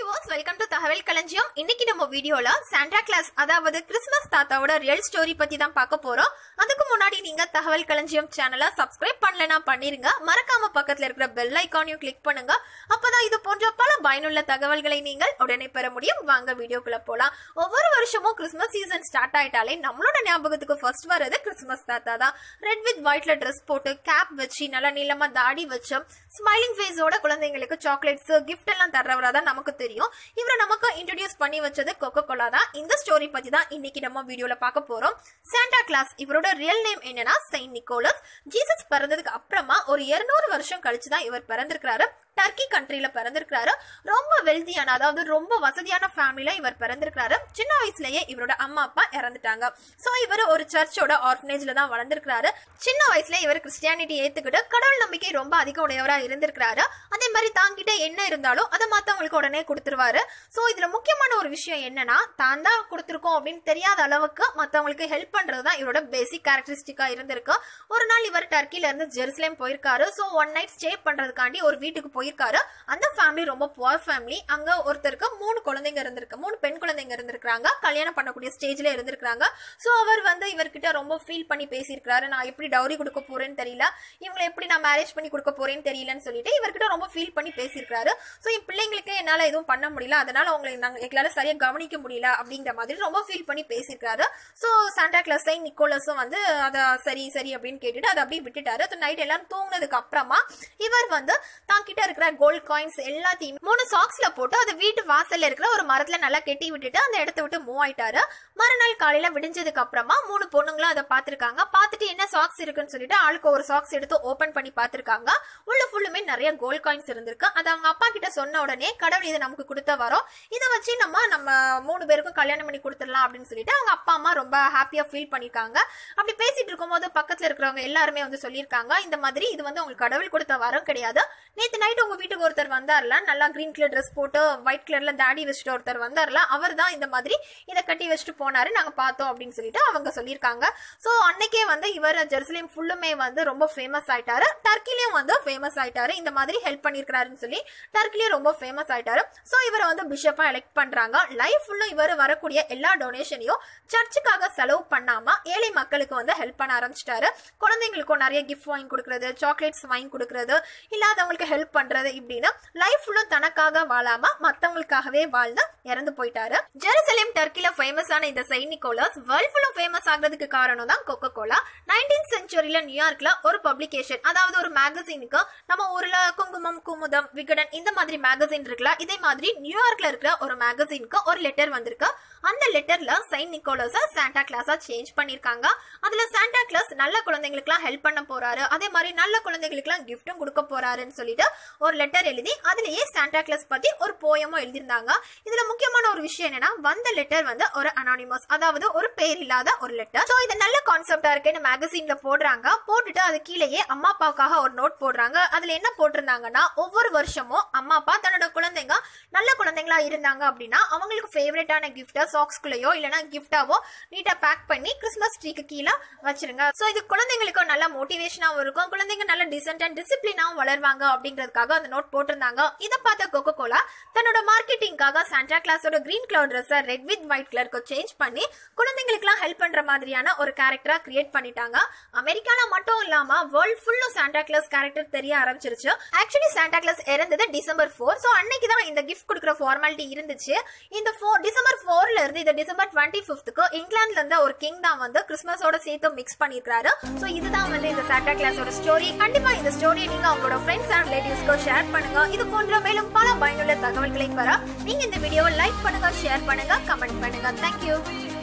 viewers welcome to தகவல் களஞ்சியம் இன்னைக்கு நம்ம வீடியோல சாண்டா கிளாஸ் அதாவது கிறிஸ்மஸ் தாத்தாவோட ரியல் ஸ்டோரி பத்தி தான் பார்க்க போறோம் அதுக்கு முன்னாடி நீங்க தகவல் களஞ்சியம் சேனலை சப்ஸ்கிரைப் பண்ணலனா பண்ணிருங்க மறக்காம பக்கத்துல இருக்கிற பெல் ஐக்கானையும் கிளிக் பண்ணுங்க அப்பதான் இது போன்ற பல பயனுள்ள தகவல்களை நீங்கள் உடனே பெற முடியும் வாங்க வீடியோக்குள்ள போலாம் ஒவ்வொரு வருஷமும் கிறிஸ்மஸ் சீசன் ஸ்டார்ட் ஆயிட்டாலே நம்மளோட ஞாபகத்துக்கு ஃபர்ஸ்ட் வர்றது கிறிஸ்மஸ் தாத்தா தான் ரெட் வித் ஒயிட்ல ட்ரெஸ் போட்டு கேப் வச்சு நல்லா நீளமா தாடி வச்சு ஸ்மைலிங் ஃபேஸோட குழந்தைங்களுக்கு சாக்லேட்ஸ் கிஃப்ட் எல்லாம் தர்றவரா தான் நமக்கு தெரியும் இவரை நமக்கு இன்ட்ரடியூஸ் பண்ணி வச்சது கொக்கோ கோலா தான் இந்த ஸ்டோரி பத்தி தான் இன்னைக்கு நம்ம வீடியோல பார்க்க போறோம் சாண்டா கிளாஸ் இவரோட ரியல் நேம் என்னன்னா செயின்ட் நிக்கோலஸ் ஜீசஸ் பிறந்ததுக்கு அப்புறமா ஒரு 200 வருஷம் கழிச்சு தான் இவர் பிறந்திருக்கிறாரு டர்க்கி கண்ட்ரில பிறந்திருக்கிறாரு ரொம்ப வெல்தியான அதாவது ரொம்ப வசதியான ஃபேமிலில இவர் பிறந்திருக்கிறாரு சின்ன வயசுலயே இவரோட அம்மா அப்பா இறந்துட்டாங்க சோ இவர் ஒரு சர்ச்சோட ஆர்ஃபனேஜ்ல தான் வளர்ந்திருக்கிறாரு சின்ன வயசுல இவர் கிறிஸ்டியானிட்டி ஏத்துக்கிட்டு கடவுள் நம்பிக்கை ரொம்ப அதிக உடையவரா இருந்திருக்கிறாரு அதே மாதிரி தாங்கிட்ட என்ன இருந்தாலும் அதை மத்தவங்களுக்கு உடனே கொடுத்துருவாரு சோ இதுல முக்கியமான ஒரு விஷயம் என்னன்னா தான் தான் கொடுத்துருக்கோம் அப்படின்னு தெரியாத அளவுக்கு மத்தவங்களுக்கு ஹெல்ப் பண்றது தான் இவரோட பேசிக் கேரக்டரிஸ்டிக்கா இருந்திருக்கு ஒரு நாள் இவர் டர்க்கில இருந்து ஜெருசலேம் போயிருக்காரு சோ ஒன் நைட் ஸ்டே பண்றதுக்காண்டி ஒரு வீட்டுக்கு போயிருக்காரு அந்த ஃபேமிலி ரொம்ப புவர் ஃபேமிலி அங்க ஒருத்தருக்கு மூணு குழந்தைங்க இருந்திருக்கு மூணு பெண் குழந்தைங்க இருந்திருக்காங்க கல்யாணம் பண்ணக்கூடிய ஸ்டேஜ்ல இருந்திருக்காங்க சோ அவர் வந்து இவர்கிட்ட ரொம்ப ஃபீல் பண்ணி பேசியிருக்காரு நான் எப்படி டவுரி கொடுக்க போறேன்னு தெரியல இவங்களை எப்படி நான் மேரேஜ் பண்ணி கொடுக்க போறேன்னு தெரியலன்னு சொல்லிட்டு இவர்கிட்ட ரொம்ப ஃபீல் பண்ணி பேசியிருக்காரு சோ என் பிள்ளைங்களுக்கு என்னால எதுவும் பண்ண முடியல அதனால உங்களை நாங்க எங்களால சரியா கவனிக்க முடியல அப்படிங்கிற மாதிரி ரொம்ப ஃபீல் பண்ணி பேசியிருக்காரு சோ சாண்டா கிளாஸ் நிக்கோலஸும் வந்து அத சரி சரி அப்படின்னு கேட்டுட்டு அதை அப்படியே விட்டுட்டாரு நைட் எல்லாரும் தூங்குனதுக்கு அப்புறமா இவர் வந்து தான் கிட்ட இருக்கிற கோல்ட் காயின்ஸ் எல்லாத்தையும் மூணு சாக்ஸ்ல போட்டு அதை வீட்டு வாசல்ல இருக்கிற ஒரு மரத்துல நல்லா கெட்டி விட்டுட்டு அந்த இடத்த விட்டு மூவ் ஆயிட்டாரு மறுநாள் காலையில விடிஞ்சதுக்கு அப்புறமா மூணு பொண்ணுங்களும் அதை பார்த்திருக்காங்க பார்த்துட்டு என்ன சாக்ஸ் இருக்குன்னு சொல்லிட்டு ஆளுக்கு ஒரு சாக்ஸ் எடுத்து ஓபன் பண்ணி பார்த்திருக்காங்க உள்ள ஃபுல்லுமே நிறைய கோல்ட் காயின்ஸ் இருந்திருக்கு அது அவங்க அப்பா கிட்ட சொன்ன உடனே கடவுள் இதை நமக்கு கொடுத்த வரோம் இதை வச்சு நம்ம நம்ம மூணு பேருக்கும் கல்யாணம் பண்ணி கொடுத்துடலாம் அப்படின்னு சொல்லிட்டு அவங்க அப்பா அம்மா ரொம்ப ஹாப்பியா ஃபீல் பண்ணிருக்காங்க அப்படி பேசிட்டு இருக்கும்போது பக்கத்துல இருக்கிறவங்க எல்லாருமே வந்து சொல்லியிருக்காங்க இந்த மாதிரி இது வந்து உங்களுக்கு கடவுள் கொடுத்த வரம் கிடையாது நேத்து நைட் உங்க வீட்டுக்கு ஒருத்தர் வந்தார்ல நல்லா கிரீன் கலர் ட்ரெஸ் போட்டு ஒயிட் கலர்ல தாடி வச்சுட்டு ஒருத்தர் வந்தார்ல அவர் தான் இந்த மாதிரி இதை கட்டி வச்சுட்டு போனாரு நாங்க பார்த்தோம் அப்படின்னு சொல்லிட்டு அவங்க சொல்லியிருக்காங்க சோ அன்னைக்கே வந்து இவர் ஜெருசலேம் ஃபுல்லுமே வந்து ரொம்ப ஃபேமஸ் ஆயிட்டாரு டர்க்கிலயும் வந்து ஃபேமஸ் ஆயிட்டாரு இந்த மாதிரி ஹெல்ப் பண்ணிருக்காருன்னு சொல்லி டர்க்கிலயும் ரொம்ப ஃபேமஸ் ஆயிட்டாரு சோ இவரை வந்து பிஷப்பா எலெக்ட் பண்றாங்க லைஃப் ஃபுல்லும் இவர் வரக்கூடிய எல்லா டொனேஷனையும் சர்ச்சுக்காக செலவு பண்ணாம ஏழை மக்களுக்கு வந்து ஹெல்ப் பண்ண ஆரம்பிச்சிட்டாரு குழந்தைங்களுக்கும் நிறைய கிஃப்ட் வாங்கி கொடுக்கறது சாக்லேட்ஸ் வாங்கி கொடுக்கறது இல்லாதவங்களுக்கு ஹெல்ப் பண்றது இப்படின்னு லைஃப் ஃபுல்லும் தனக்காக வாழாம மத்தவங்களுக்காகவே வாழ்ந்து இறந்து போயிட்டாரு ஜெருசலேம் டர்க்கில ஃபேமஸான இந்த செயின்ட் நிக்கோலஸ் வேர்ல்ட் ஃபுல்லும் ஃபேமஸ் ஆகிறதுக்கு காரணம் தான் கொக்கோ கோலா நைன்டீன் செஞ்சுரியில நியூயார்க்ல ஒரு பப்ளிகேஷன் அதாவது ஒரு மேகசினுக்கு நம்ம ஊர்ல குங்குமம் குமுதம் விகடன் இந்த மாதிரி மேகசின் இருக்குல்ல இதே மாதிரி நியூயார்க்ல இருக்கிற ஒரு மேகசினுக்கு ஒரு லெட்டர் வந்திருக்கு அந்த லெட்டர்ல செயின்ட் நிக்கோலஸ சாண்டா கிளாஸா சேஞ்ச் பண்ணிருக்காங்க அதுல சாண்டா கிளாஸ் நல்ல குழந்தைங்களுக்குலாம் ஹெல்ப் பண்ண போறாரு அதே மாதிரி நல்ல குழந்தைங்களுக்குலாம் கிஃப்ட்டும் கொடுக்க போறாருன்னு சொல்லிட்டு ஒரு லெட்டர் எழுதி அதுலயே சாண்டா கிளாஸ் பத்தி ஒரு போயமும் எழுதியிருந்தாங்க இதுல முக்கியமான ஒரு விஷயம் என்னன்னா வந்த லெட்டர் வந்து ஒரு அனானிமஸ் அதாவது ஒரு பேர் இல்லாத ஒரு லெட்டர் சோ இது நல்ல கான்செப்டா இருக்குன்னு மேகசின்ல போடுறாங்க போட்டுட்டு அது கீழேயே அம்மா அப்பாவுக்காக ஒரு நோட் போடுறாங்க அதுல என்ன போட்டிருந்தாங்கன்னா ஒவ்வொரு வருஷமும் அம்மா அப்பா தன்னோட குழந்தைங்க நல்ல குழந்தைங்களா இருந்தாங்க அப்படின்னா அவங்களுக்கு ஃபேவரட்டான கிஃப்ட சாக்ஸ்குள்ளேயோ இல்லைன்னா கிஃப்டாவோ நீட்டா பேக் பண்ணி கிறிஸ்மஸ் ட்ரீக்கு கீழே வச்சிருங்க சோ இது குழந்தைங்களுக்கும் நல்ல மோட்டிவேஷனாவும் இருக்கும் குழந்தைங்க நல்ல டிசென்ட் அண்ட் டிசிப்ளினாவும் வளருவாங்க அப்படிங்கிறதுக்காக அந்த நோட் போட்டிருந்தாங்க இதை பார்த்த கொக்கோ கோலா தன்னோட மார்க்கெட்டிங்காக சாண்டா கிளாஸோட green colour dress red with white கலருக்கு சேஞ்ச் பண்ணி குழந்தைங்களுக்குலாம் ஹெல்ப் பண்ற மாதிரியான ஒரு கேரக்டரா கிரியேட் பண்ணிட்டாங்க அமெரிக்கால மட்டும் இல்லாம வேர்ல்ட் ஃபுல்லும் சாண்டா கிளாஸ் கேரக்டர் தெரிய ஆரம்பிச்சிருச்சு ஆக்சுவலி சாண்டா கிளாஸ் இறந்தது டிசம்பர் ஃபோர் ஸோ அன்னைக்கு தான் இந்த கிஃப்ட் கொடுக்குற ஃபார்மாலிட்டி இருந்துச்சு இந்த ஃபோர் டிசம்பர் ஃபோர்ல இருந்து இந்த டிசம்பர் டுவெண்ட்டி ஃபிஃப்த்துக்கு இங்கிலாந்துல இருந்து ஒரு கிங் தான் வந்து கிறிஸ்மஸோட சேர்த்து மிக்ஸ் பண்ணிருக்காரு ஸோ இதுதான் வந்து இந்த சாண்டா கிளாஸோட ஸ்டோரி கண்டிப்பா இந்த ஸ்டோரியை நீங்க அவங்களோட ஃப்ரெண்ட்ஸ் அண்ட் ரிலேட்டிவ்ஸ்க்கு ஷேர் பண்ணுங்க இது போன்ற மேலும் பல பயனுள்ள தகவல்களை பெற நீங்க இந்த வீடியோவை லைக் பண்ணுங்க ஷேர் பண்ணுங்க கமெண்ட் பண்ணுங்க தேங்க்யூ